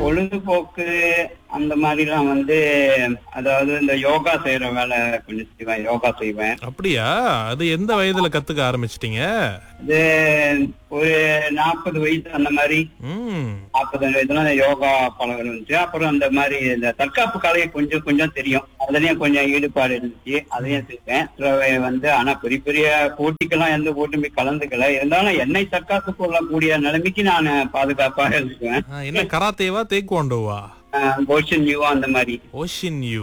பொழுதுபோக்கு அந்த மாதிரிலாம் வந்து அதாவது இந்த யோகா செய்யற வேலை கொஞ்சம் செய்வேன் யோகா செய்வேன் அப்படியா அது எந்த வயதுல கத்துக்க ஆரம்பிச்சிட்டீங்க இது ஒரு நாற்பது வயசு அந்த மாதிரி ம் நாற்பது வயசுல அந்த யோகா பழகம் இருந்துச்சு அப்புறம் அந்த மாதிரி இந்த தற்காப்பு கலையை கொஞ்சம் கொஞ்சம் தெரியும் அதுலயும் கொஞ்சம் ஈடுபாடு இருந்துச்சு அதையும் செய்வேன் சிலவை வந்து ஆனா பெரிய பெரிய போட்டிக்கெல்லாம் எந்த போட்டுமே கலந்துக்கல இருந்தாலும் என்னை தற்காத்து கொள்ளக்கூடிய நிலைமைக்கு நான் பாதுகாப்பா இருந்துக்குவேன் ஆ, என்ன கராத்தேவா தேக்குவாண்டோவா போஷன் யூ அந்த மாதிரி ஓஷின் யூ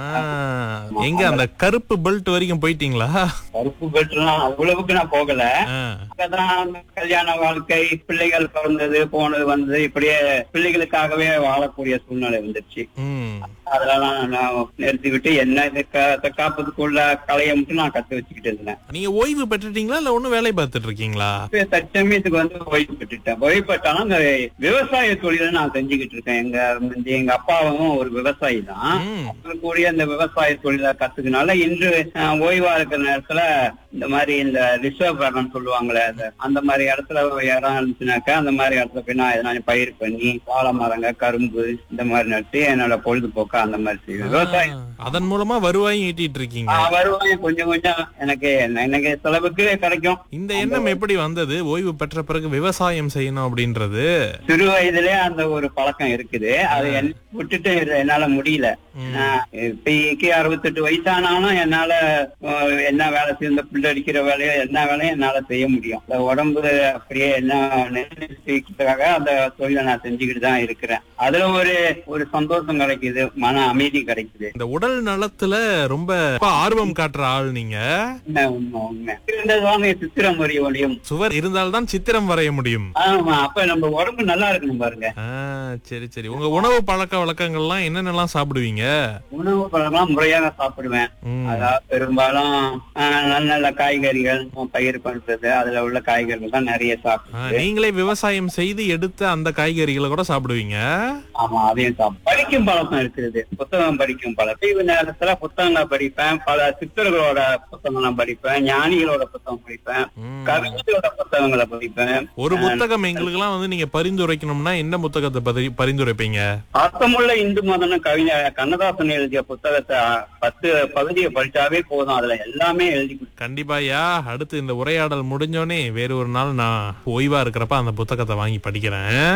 எங்க அந்த கருப்பு பெல்ட் வரைக்கும் போயிட்டீங்களா கருப்பு பெற்றுலாம் அவ்வளவுக்கு நான் போகல ஆ, அதான் கல்யாண வாழ்க்கை பிள்ளைகள் பிறந்தது போனது வந்தது இப்படியே பிள்ளைகளுக்காகவே வாழக்கூடிய சூழ்நிலை வந்துருச்சு ம் அதெல்லாம் நான் நிறுத்தி விட்டு என்ன இது க- தற்காப்புக்குள்ள கலையை மட்டும் நான் கத்து வச்சுக்கிட்டு இருந்தேன் நீங்க ஓய்வு பெற்றுட்டீங்களா இல்ல ஒண்ணும் வேலை பார்த்துட்டு இருக்கீங்களா இப்ப தற்சமயத்துக்கு வந்து ஓய்வு பெற்றுட்டேன் ஓய்வு பெற்றாலும் இந்த விவசாய தொழிலை நான் செஞ்சுக்கிட்டு இருக்கேன் எங்க வந்து எங்க அப்பாவும் ஒரு விவசாயி தான் ம் கூடிய இந்த விவசாய தொழிலை கத்துக்கனால இன்று அஹ், ஓய்வா இருக்கிற நேரத்துல இந்த மாதிரி இந்த ரிசர்வ் கார்டன் சொல்லுவாங்களே அது அந்த மாதிரி இடத்துல இடம் இருந்துச்சுனாக்கா அந்த மாதிரி இடத்துல போய் நான் எதனா பயிர் பண்ணி வாழை மரங்க கரும்பு இந்த மாதிரி நட்டு என்னோட பொழுதுபோக்கா அந்த மாதிரி செய்வேன் விவசாயம் ஆ, அதன் மூலமா வருவாயும் ஈட்டிட்டு இருக்கீங்க ஆஹ், வருவாயம் கொஞ்சம் கொஞ்சம் எனக்கு எனக்கு செலவுக்கு கிடைக்கும் இந்த எண்ணம் எப்படி வந்தது ஓய்வு பெற்ற பிறகு விவசாயம் செய்யணும் அப்படின்றது சிறு வயதிலே அந்த ஒரு பழக்கம் இருக்குது அதை என்ன விட்டுட்டு இரு- என்னால முடியல ம். ஆஹ் இப்பைக்கு அறுபத்தெட்டு வயசானாலும் என்னால ஆஹ், என்ன வேலை செய்ய இந்த புல் அடிக்கிற வேலையோ என்ன வேலையும் என்னால செய்ய முடியும் இந்த உடம்பு அப்படியே என்ன நிர்ணயிக்கிறதுக்காக அந்த தொழிலை நான் செஞ்சுக்கிட்டு தான் இருக்கிறேன் அதுல ஒரு ஒரு சந்தோஷம் கிடைக்குது மன அமைதி கிடைக்குது இந்த உடல் நலத்துல ரொம்ப ஆர்வம் காட்டுற ஆள் நீங்க உண்மை உண்மை உண்மை இருந்ததுவாங்க சித்திரம் வரிய ஒளியும் சுவர் இருந்தால்தான் சித்திரம் வரைய முடியும் ஆமா அப்ப நம்ம உடம்பு நல்லா இருக்கணும் பாருங்க ஆ, சரி சரி உங்க உணவு பழக்க வழக்கங்கள்லாம் என்னென்னலாம் சாப்பிடுவீங்க உணவு பழம்லாம் முறையாக சாப்பிடுவேன் ம். அதாவது பெரும்பாலும் ஆஹ், நல்ல நல்ல காய்கறிகள் பயிர் பண்றது அதுல உள்ள காய்கறிகள் தான் நிறைய ஆ, சாப்பிடுது நீங்களே விவசாயம் செய்து எடுத்த அந்த காய்கறிகளை கூட சாப்பிடுவீங்க ஆமா அதையும் சாப்பிடும் படிக்கும் பழக்கம் இருக்கிறது புத்தகம் படிக்கும் பழக்கம் தீவு நேரத்துல புத்தகங்களை படிப்பேன் பல சித்தர்களோட புத்தகங்களை படிப்பேன் ஞானிகளோட புத்தகம் படிப்பேன் ம். கவிஞர்களோட புத்தகங்களை படிப்பேன் ஒரு புத்தகம் எங்களுக்கெல்லாம் வந்து நீங்க பரிந்துரைக்கணும்னா என்ன புத்தகத்தை பரி- பரிந்துரைப்பீங்க அர்த்தமுள்ள இந்து மதன கவிஞர் கண்ணதாசன் எழுதிய புத்தகத்தை பத்து பகுதியை படிச்சாவே போதும் அதுல எல்லாமே எழுதி கொடுத்து- கண்டிப்பாயா அடுத்து இந்த உரையாடல் முடிஞ்சோனே வேற ஒரு நாள் நான் ஓய்வா இருக்கிறப்ப அந்த புத்தகத்தை வாங்கி படிக்கிறேன்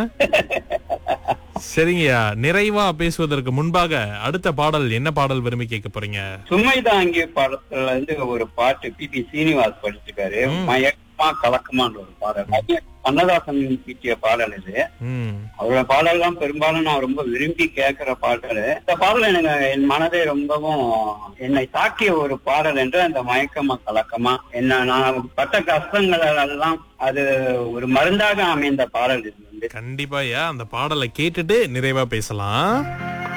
சரிங்கய்யா நிறைவா பேசுவதற்கு முன்பாக அடுத்த பாடல் என்ன பாடல் விரும்பி கேட்க போறீங்க சுமைதாங்கி படத்துல இருந்து ஒரு பாட்டு பி பி சீனிவாஸ் படிச்சிருக்காரு மயக்கமா கலக்கமான்ற ஒரு பாடல் அது கண்ணதாசன் பீட்டிய பாடல் இது ம் அவரோட பாடல்லாம் பெரும்பாலும் நான் ரொம்ப விரும்பி கேட்கிற பாடல் இந்த பாடல் எனக்கு என் மனதை ரொம்பவும் என்னை தாக்கிய ஒரு பாடல் என்று அந்த மயக்கமா கலக்கமா என்ன நான் பட்ட கஷ்டங்கள் எல்லாம் அது ஒரு மருந்தாக அமைந்த பாடல் இது வந்து கண்டிப்பாயா அந்த பாடலை கேட்டுட்டு நிறைவா பேசலாம்